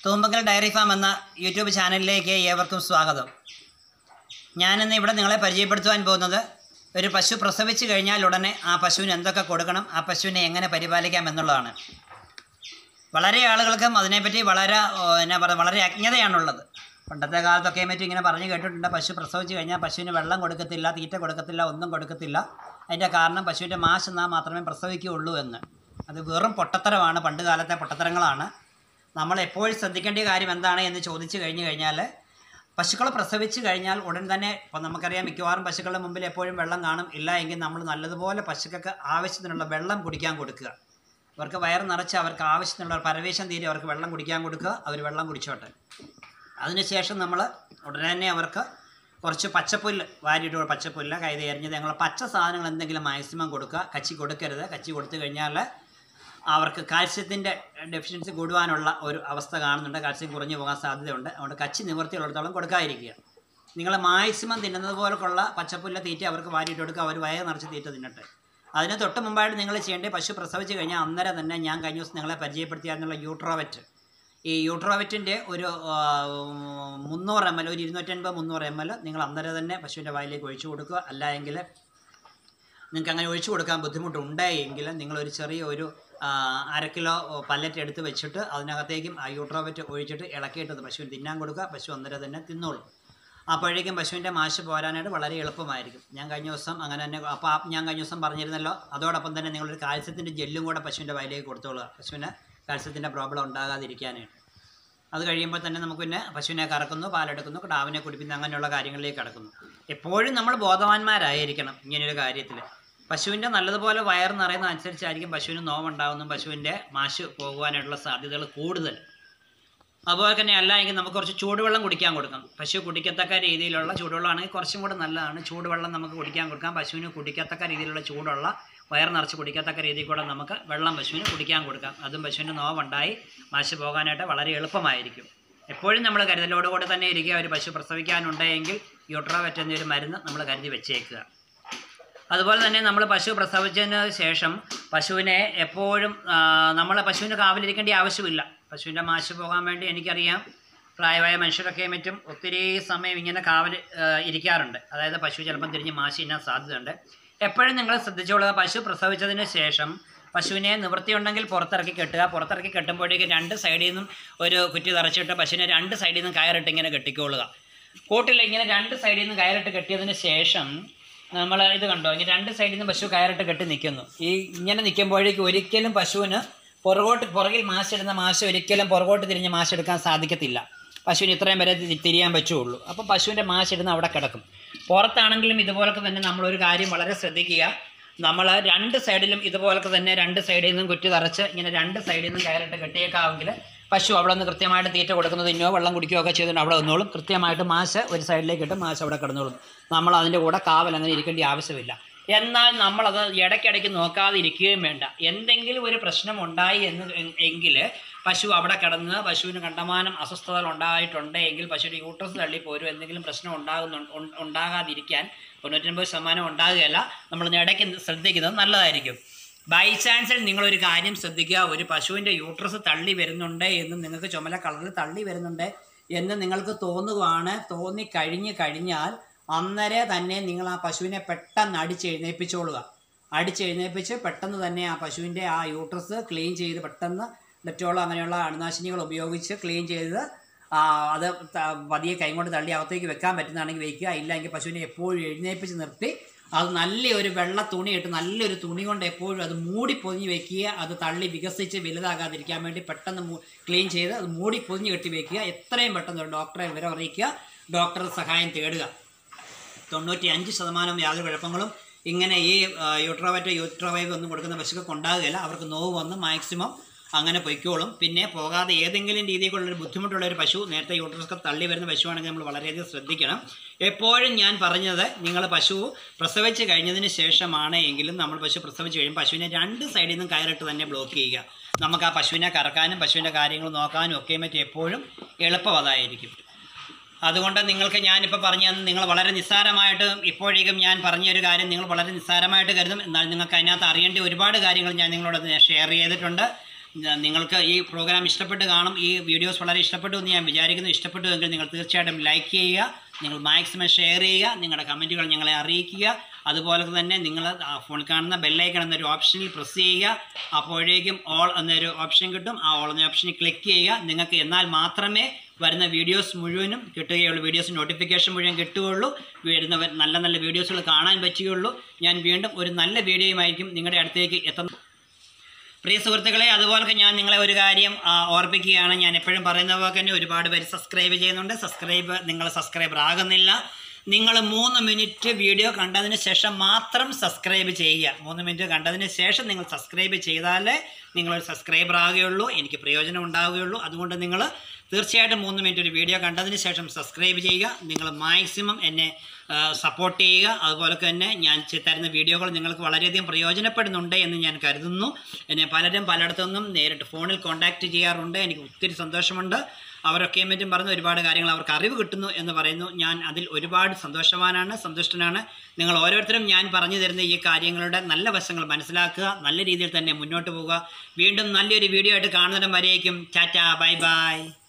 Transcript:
തൂമ്പക്കൽ dairy farm എന്ന YouTube ചാനലിലേക്ക് ഏവർക്കും സ്വാഗതം ഞാനിന്ന് ഇവിടെ നിങ്ങളെ പരിചയപ്പെടുത്തുവാൻ പോകുന്നത് ഒരു പശു പ്രസവിച്ച് കഴിഞ്ഞാൽ ഉടനെ ആ പശുവിന് എന്തൊക്കെ കൊടുക്കണം ആ പശുവിനെ എങ്ങനെ പരിപാലിക്കാം എന്നുള്ളതാണ് വളരെ ആളുകൾക്കും അതിനെപ്പറ്റി വളരെ ഓ, എന്നാ പറയുക വളരെ അജ്ഞതയാണുള്ളത് പണ്ടത്തെ കാലത്തൊക്കെ മറ്റും ഇങ്ങനെ പറഞ്ഞു കേട്ടിട്ടുണ്ട് പശു പ്രസവിച്ച് കഴിഞ്ഞാൽ പശുവിന് വെള്ളം കൊടുക്കത്തില്ല തീറ്റ കൊടുക്കത്തില്ല ഒന്നും കൊടുക്കത്തില്ല അതിൻ്റെ കാരണം പശുവിൻ്റെ മാശ് എന്നാൽ മാത്രമേ പ്രസവിക്കുകയുള്ളൂ എന്ന് അത് വെറും പൊട്ടത്തരമാണ് പണ്ട് കാലത്തെ പൊട്ടത്തരങ്ങളാണ് നമ്മൾ എപ്പോഴും ശ്രദ്ധിക്കേണ്ട കാര്യം എന്താണ് എന്ന് ചോദിച്ചു കഴിഞ്ഞു കഴിഞ്ഞാൽ പശുക്കൾ പ്രസവിച്ച് കഴിഞ്ഞാൽ ഉടൻ തന്നെ ഇപ്പം നമുക്കറിയാം മിക്കവാറും പശുക്കളുടെ മുമ്പിൽ എപ്പോഴും വെള്ളം കാണും ഇല്ല എങ്കിൽ നമ്മൾ നല്ലതുപോലെ പശുക്കൾക്ക് ആവശ്യത്തിനുള്ള വെള്ളം കുടിക്കാൻ കൊടുക്കുക അവർക്ക് വയറ് നിറച്ച് അവർക്ക് ആവശ്യത്തിനുള്ള പരവേശം തീരെ അവർക്ക് വെള്ളം കുടിക്കാൻ കൊടുക്കുക അവർ വെള്ളം കുടിച്ചോട്ടെ അതിനുശേഷം നമ്മൾ ഉടനെ തന്നെ അവർക്ക് കുറച്ച് പച്ചപ്പുല്ല് വാരിയിട്ട് പച്ചപ്പുല്ല് കൈത് എറിഞ്ഞത് ഞങ്ങൾ പച്ച സാധനങ്ങൾ എന്തെങ്കിലും മാക്സിമം കൊടുക്കുക കച്ചി കൊടുക്കരുത് കച്ചി കൊടുത്തു കഴിഞ്ഞാൽ അവർക്ക് കാൽസ്യത്തിൻ്റെ ഡെഫിഷ്യൻസി കൂടുവാനുള്ള ഒരു അവസ്ഥ കാണുന്നുണ്ട് കാൽസ്യം കുറഞ്ഞു പോകാൻ സാധ്യതയുണ്ട് അതുകൊണ്ട് കച്ചി നിവർത്തിയുള്ളിടത്തോളം കൊടുക്കാതിരിക്കുക നിങ്ങൾ മാക്സിമം തിന്നുന്നത് പോലെയുള്ള പച്ചപ്പുല്ല തീറ്റ അവർക്ക് വാരിയിട്ട് കൊടുക്കുക അവർ വയറ് നിറച്ച് തീറ്റ തിന്നട്ടെ അതിന് തൊട്ട് മുമ്പായിട്ട് നിങ്ങൾ ചെയ്യേണ്ടത് പശു പ്രസവിച്ച് കഴിഞ്ഞാൽ അന്നേരം തന്നെ ഞാൻ കഴിഞ്ഞ ദിവസം നിങ്ങളെ പരിചയപ്പെടുത്തിയായിരുന്നുള്ള യൂട്രോവെറ്റ് ഈ യൂട്രോവെറ്റിൻ്റെ ഒരു ആ, മുന്നൂറ് എം എൽ ഒരു ഇരുന്നൂറ്റൻപത് മുന്നൂറ് എം എൽ നിങ്ങൾ അന്നേരം തന്നെ പശുവിൻ്റെ വായിലേക്ക് ഒഴിച്ചു കൊടുക്കുക അല്ല എങ്കിൽ നിങ്ങൾക്ക് അങ്ങനെ ഒഴിച്ചു കൊടുക്കാൻ ബുദ്ധിമുട്ടുണ്ടെങ്കിൽ നിങ്ങളൊരു ചെറിയ ഒരു ആ, അര കിലോ പല്ലറ്റ് എടുത്ത് വെച്ചിട്ട് അതിനകത്തേക്കും ആ യൂട്രോവെറ്റ് ഒഴിച്ചിട്ട് ഇളക്കിയിട്ടത് പശുവിന് തിന്നാൻ കൊടുക്കുക പശു അന്നേരം തന്നെ തിന്നോളും അപ്പോഴേക്കും പശുവിൻ്റെ മാശ് പോരാനായിട്ട് വളരെ എളുപ്പമായിരിക്കും ഞാൻ കഴിഞ്ഞ ദിവസം അങ്ങനെ തന്നെ അപ്പോൾ ആ- ഞാൻ കഴിഞ്ഞ ദിവസം പറഞ്ഞിരുന്നല്ലോ അതോടൊപ്പം തന്നെ നിങ്ങളൊരു കാൽസ്യത്തിൻ്റെ ജെല്ലും കൂടെ പശുവിൻ്റെ വയലേക്ക് കൊടുത്തോളുക പശുവിന് കാൽസ്യത്തിൻ്റെ പ്രോബ്ലം ഉണ്ടാകാതിരിക്കാനായിട്ട് അത് കഴിയുമ്പോൾ തന്നെ നമുക്ക് പിന്നെ പശുവിനെ കറക്കുന്നു പാലെടുക്കുന്നു കിടാവിനെ കുടിപ്പിക്കുന്നു അങ്ങനെയുള്ള കാര്യങ്ങളിലേക്ക് കടക്കുന്നു എപ്പോഴും നമ്മൾ ബോധവാന്മാരായിരിക്കണം ഇങ്ങനെയൊരു കാര്യത്തിൽ പശുവിൻ്റെ നല്ലതുപോലെ വയർ നിറയുന്ന അനുസരിച്ചായിരിക്കും പശുവിന് നോവുണ്ടാകുന്നതും പശുവിൻ്റെ മാശ് പോകുവാനായിട്ടുള്ള സാധ്യതകൾ കൂടുതൽ അതുപോലെ തന്നെ അല്ല എങ്കിൽ നമുക്ക് കുറച്ച് ചൂടുവെള്ളം കുടിക്കാൻ കൊടുക്കാം പശു കുടിക്കത്തക്ക രീതിയിലുള്ള ചൂടുവെള്ളമാണെങ്കിൽ കുറച്ചും കൂടെ നല്ലതാണ് ചൂടുവെള്ളം നമുക്ക് കുടിക്കാൻ കൊടുക്കാം പശുവിന് കുടിക്കത്തക്ക രീതിയിലുള്ള ചൂടുള്ള വയർ നിറച്ച് കുടിക്കത്തക്ക രീതിയിൽ കൂടെ നമുക്ക് വെള്ളം പശുവിന് കുടിക്കാൻ കൊടുക്കാം അതും പശുവിൻ്റെ നോവുണ്ടായി മാശ് പോകാനായിട്ട് വളരെ എളുപ്പമായിരിക്കും എപ്പോഴും നമ്മൾ കരുതലോടുകൂടെ തന്നെ ഇരിക്കുക ഒരു പശു പ്രസവിക്കാനുണ്ടെങ്കിൽ യൂട്രോവെറ്റ് എന്നൊരു മരുന്ന് നമ്മൾ കരുതി വെച്ചേക്കുക അതുപോലെ തന്നെ നമ്മൾ പശു പ്രസവിച്ചതിന് ശേഷം പശുവിനെ എപ്പോഴും നമ്മൾ പശുവിന് കാവലിരിക്കേണ്ട ആവശ്യമില്ല പശുവിൻ്റെ മാശ് പോകാൻ വേണ്ടി എനിക്കറിയാം പ്രായമായ മനുഷ്യരൊക്കെ മറ്റും ഒത്തിരി സമയം ഇങ്ങനെ കാവൽ ആ, ഇരിക്കാറുണ്ട് അതായത് പശു ചിലപ്പം തിരിഞ്ഞ് മാശ് തിന്നാൻ സാധ്യതയുണ്ട് എപ്പോഴും നിങ്ങൾ ശ്രദ്ധിച്ചോളുക പശു പ്രസവിച്ചതിന് ശേഷം പശുവിനെ നിവൃത്തിയുണ്ടെങ്കിൽ പുറത്തിറക്കി കെട്ടുക പുറത്തിറക്കി കെട്ടുമ്പോഴേക്കും രണ്ട് സൈഡിൽ നിന്നും ഒരു കുറ്റി തറച്ചിട്ട് പശുവിനെ രണ്ട് സൈഡിൽ നിന്നും കയറിട്ട് ഇങ്ങനെ കെട്ടിക്കൊള്ളുക കൂട്ടിൽ ഇങ്ങനെ രണ്ട് സൈഡിൽ നിന്ന് കയറിട്ട് കെട്ടിയതിന് ശേഷം നമ്മൾ ഇത് കണ്ടോ ഇങ്ങനെ രണ്ട് സൈഡിൽ നിന്ന് പശു കയറിട്ട് കെട്ടി നിൽക്കുന്നു ഈ ഇങ്ങനെ നിൽക്കുമ്പോഴേക്കും ഒരിക്കലും പശുവിന് പുറകോട്ട് പുറകിൽ മാശിടുന്ന മാശ് ഒരിക്കലും പുറകോട്ട് തിരിഞ്ഞ് മാശെടുക്കാൻ സാധിക്കത്തില്ല പശുവിന് ഇത്രയും വരെ തി- തിരിയാൻ പറ്റുള്ളൂ അപ്പോൾ പശുവിൻ്റെ മാശിടുന്ന അവിടെ കിടക്കും പുറത്താണെങ്കിലും ഇതുപോലൊക്കെ തന്നെ നമ്മളൊരു കാര്യം വളരെ ശ്രദ്ധിക്കുക നമ്മൾ രണ്ട് സൈഡിലും ഇതുപോലൊക്കെ തന്നെ രണ്ട് സൈഡിൽ നിന്നും കുറ്റി തറച്ച് ഇങ്ങനെ രണ്ട് സൈഡിൽ നിന്നും കയറിട്ട് കെട്ടിയേക്കാവെങ്കിൽ പശു അവിടെ നിന്ന് കൃത്യമായിട്ട് തീറ്റ കൊടുക്കുന്നത് ഇന്നോ വെള്ളം കുടിക്കുകയോ ഒക്കെ ചെയ്തുകൊണ്ട് അവിടെ നിന്നോളും കൃത്യമായിട്ട് മാശ ഒരു സൈഡിലേക്ക് ഇട്ട് മാശ അവിടെ കിടന്നോളും നമ്മൾ അതിൻ്റെ കൂടെ കാവൽ അങ്ങനെ ഇരിക്കേണ്ട ആവശ്യമില്ല എന്നാൽ നമ്മളത് ഇടയ്ക്കിടയ്ക്ക് നോക്കാതെ ഇരിക്കുകയും വേണ്ട എന്തെങ്കിലും ഒരു പ്രശ്നം ഉണ്ടായി എന്ന് എങ്കിൽ പശു അവിടെ കിടന്ന് പശുവിന് കണ്ടമാനം അസ്വസ്ഥതകൾ ഉണ്ടായിട്ടുണ്ട് എങ്കിൽ പശുവിൻ്റെ യൂട്രസ് തള്ളിപ്പോരും എന്തെങ്കിലും പ്രശ്നം ഉണ്ടാകുന്നു ഉൺ- ഉണ്ടാകാതിരിക്കാൻ തൊണ്ണൂറ്റൊൻപത് ശതമാനം ഉണ്ടാകുകയല്ല നമ്മൾ ഇടയ്ക്ക് ശ്രദ്ധിക്കുന്നത് നല്ലതായിരിക്കും ബൈ ചാൻസിൽ നിങ്ങളൊരു കാര്യം ശ്രദ്ധിക്കുക ഒരു പശുവിൻ്റെ യൂട്രസ് തള്ളി വരുന്നുണ്ട് എന്ന് നിങ്ങൾക്ക് ചുമല കളറിൽ തള്ളി വരുന്നുണ്ട് എന്ന് നിങ്ങൾക്ക് തോന്നുകയാണ് തോന്നി കഴിഞ്ഞ് കഴിഞ്ഞാൽ അന്നേരെ തന്നെ നിങ്ങൾ ആ പശുവിനെ പെട്ടെന്ന് അടിച്ചെഴുന്നേൽപ്പിച്ചോളുക അടിച്ചെഴുന്നേൽപ്പിച്ച് പെട്ടെന്ന് തന്നെ ആ പശുവിൻ്റെ ആ യൂട്രസ് ക്ലീൻ ചെയ്ത് പെട്ടെന്ന് ഡെറ്റോളോ അങ്ങനെയുള്ള അണുനാശിനികൾ ഉപയോഗിച്ച് ക്ലീൻ ചെയ്ത് ആ, അത് ത- പതിയെ കൈ കൊണ്ട് തള്ളി അകത്തേക്ക് വെക്കാൻ പറ്റുന്നതാണെങ്കിൽ വെക്കുക ഇല്ലെങ്കിൽ പശുവിനെ എപ്പോഴും എഴുന്നേൽപ്പിച്ച് നിർത്തി അത് നല്ലൊരു വെള്ള തുണി ഇട്ട് നല്ലൊരു തുണി കൊണ്ട് എപ്പോഴും അത് മൂടി പൊതിഞ്ഞ് വെക്കുക അത് തള്ളി വികസിച്ച് വലുതാകാതിരിക്കാൻ വേണ്ടി പെട്ടെന്ന് മൂ- ക്ലീൻ ചെയ്ത് അത് മൂടി പൊതിഞ്ഞ് കെട്ടി വെക്കുക എത്രയും പെട്ടെന്ന് ഒരു ഡോക്ടറെ വിവരം അറിയിക്കുക ഡോക്ടറുടെ സഹായം തേടുക തൊണ്ണൂറ്റി അഞ്ച് ശതമാനം യാതൊരു കുഴപ്പങ്ങളും ഇങ്ങനെ ഈ യൂട്രോവറ്റ് യൂട്രോവൈവ് ഒന്നും കൊടുക്കുന്ന പശുക്കൾക്ക് ഉണ്ടാകുകയില്ല അവർക്ക് നോവ് വന്ന് മാക്സിമം അങ്ങനെ പൊയ്ക്കോളും പിന്നെ പോകാതെ ഏതെങ്കിലും രീതിയിലുള്ളൊരു ബുദ്ധിമുട്ടുള്ള ഒരു പശു നേരത്തെ യൂട്രസൊക്കെ തള്ളി വരുന്ന പശുവാണെങ്കിൽ നമ്മൾ വളരെയധികം ശ്രദ്ധിക്കണം എപ്പോഴും ഞാൻ പറഞ്ഞത് നിങ്ങൾ പശു പ്രസവിച്ച് കഴിഞ്ഞതിന് ശേഷമാണ് എങ്കിലും നമ്മൾ പശു പ്രസവിച്ച് കഴിയുമ്പോൾ പശുവിനെ രണ്ട് സൈഡിൽ നിന്നും കയറിട്ട് തന്നെ ബ്ലോക്ക് ചെയ്യുക നമുക്ക് ആ പശുവിനെ കറക്കാനും പശുവിൻ്റെ കാര്യങ്ങൾ നോക്കാനും ഒക്കെ പറ്റി എപ്പോഴും എളുപ്പം അതായിരിക്കും അതുകൊണ്ട് നിങ്ങൾക്ക് ഞാനിപ്പോൾ പറഞ്ഞു തന്നു നിങ്ങൾ വളരെ നിസ്സാരമായിട്ട് ഇപ്പോഴേക്കും ഞാൻ പറഞ്ഞ ഒരു കാര്യം നിങ്ങൾ വളരെ നിസ്സാരമായിട്ട് കരുതും എന്നാൽ നിങ്ങൾക്ക് അതിനകത്ത് അറിയേണ്ട ഒരുപാട് കാര്യങ്ങൾ ഞാൻ നിങ്ങളോട് ഷെയർ ചെയ്തിട്ടുണ്ട് ഞ- നിങ്ങൾക്ക് ഈ പ്രോഗ്രാം ഇഷ്ടപ്പെട്ട് കാണും ഈ വീഡിയോസ് വളരെ ഇഷ്ടപ്പെട്ടു എന്ന് ഞാൻ വിചാരിക്കുന്നു ഇഷ്ടപ്പെട്ടു എങ്കിൽ നിങ്ങൾ തീർച്ചയായിട്ടും ലൈക്ക് ചെയ്യുക നിങ്ങൾ മാക്സിമം ഷെയർ ചെയ്യുക നിങ്ങളുടെ കമൻറ്റുകൾ ഞങ്ങളെ അറിയിക്കുക അതുപോലെ തന്നെ നിങ്ങൾ ഫോണിൽ കാണുന്ന ബെല്ലൈക്കൺ എന്നൊരു ഓപ്ഷനിൽ പ്രസ് ചെയ്യുക അപ്പോഴേക്കും ഓൾ എന്നൊരു ഓപ്ഷൻ കിട്ടും ആ ഓൾ എന്ന ഓപ്ഷനിൽ ക്ലിക്ക് ചെയ്യുക നിങ്ങൾക്ക് എന്നാൽ മാത്രമേ വരുന്ന വീഡിയോസ് മുഴുവനും കിട്ടുകയുള്ളൂ വീഡിയോസ് നോട്ടിഫിക്കേഷൻ മുഴുവൻ കിട്ടുകയുള്ളൂ വരുന്ന വ- നല്ല നല്ല വീഡിയോസുകൾ കാണാൻ പറ്റുകയുള്ളൂ ഞാൻ വീണ്ടും ഒരു നല്ല വീഡിയോയുമായിരിക്കും നിങ്ങളുടെ അടുത്തേക്ക് എത്തുന്നത് പ്രിയ സുഹൃത്തുക്കളെ അതുപോലെ ഞാൻ നിങ്ങളെ ഒരു കാര്യം ആ, ഓർപ്പിക്കുകയാണ് ഞാൻ എപ്പോഴും പറയുന്ന പോലെ തന്നെ ഒരുപാട് പേര് സബ്സ്ക്രൈബ് ചെയ്യുന്നുണ്ട് സബ്സ്ക്രൈബ് നിങ്ങൾ സബ്സ്ക്രൈബർ ആകുന്നില്ല നിങ്ങൾ മൂന്ന് മിനിറ്റ് വീഡിയോ കണ്ടതിന് ശേഷം മാത്രം സബ്സ്ക്രൈബ് ചെയ്യുക മൂന്ന് മിനിറ്റ് കണ്ടതിന് ശേഷം നിങ്ങൾ സബ്സ്ക്രൈബ് ചെയ്താലേ നിങ്ങളൊരു സബ്സ്ക്രൈബർ ആകുകയുള്ളൂ എനിക്ക് പ്രയോജനം ഉണ്ടാവുകയുള്ളൂ അതുകൊണ്ട് നിങ്ങൾ തീർച്ചയായിട്ടും മൂന്ന് മിനിറ്റ് ഒരു വീഡിയോ കണ്ടതിന് ശേഷം സബ്സ്ക്രൈബ് ചെയ്യുക നിങ്ങൾ മാക്സിമം എന്നെ സപ്പോർട്ട് ചെയ്യുക അതുപോലെ തന്നെ ഞാൻ ചെ- തരുന്ന വീഡിയോകൾ നിങ്ങൾക്ക് വളരെയധികം പ്രയോജനപ്പെടുന്നുണ്ട് എന്ന് ഞാൻ കരുതുന്നു എന്നെ പലരും പലയിടത്തുനിന്നും നേരിട്ട് ഫോണിൽ കോൺടാക്റ്റ് ചെയ്യാറുണ്ട് എനിക്ക് ഒത്തിരി സന്തോഷമുണ്ട് അവരൊക്കെ മറ്റും പറഞ്ഞ് ഒരുപാട് കാര്യങ്ങൾ അവർക്ക് അറിവ് കിട്ടുന്നു എന്ന് പറയുന്നു ഞാൻ അതിൽ ഒരുപാട് സന്തോഷവാനാണ് സന്തുഷ്ടനാണ് നിങ്ങൾ ഓരോരുത്തരും ഞാൻ പറഞ്ഞു തരുന്ന ഈ കാര്യങ്ങളുടെ നല്ല വശങ്ങൾ മനസ്സിലാക്കുക നല്ല രീതിയിൽ തന്നെ മുന്നോട്ട് പോവുക വീണ്ടും നല്ലൊരു വീഡിയോ ആയിട്ട് കാണുന്നിടം വരേക്കും ടാറ്റ ബൈ ബൈ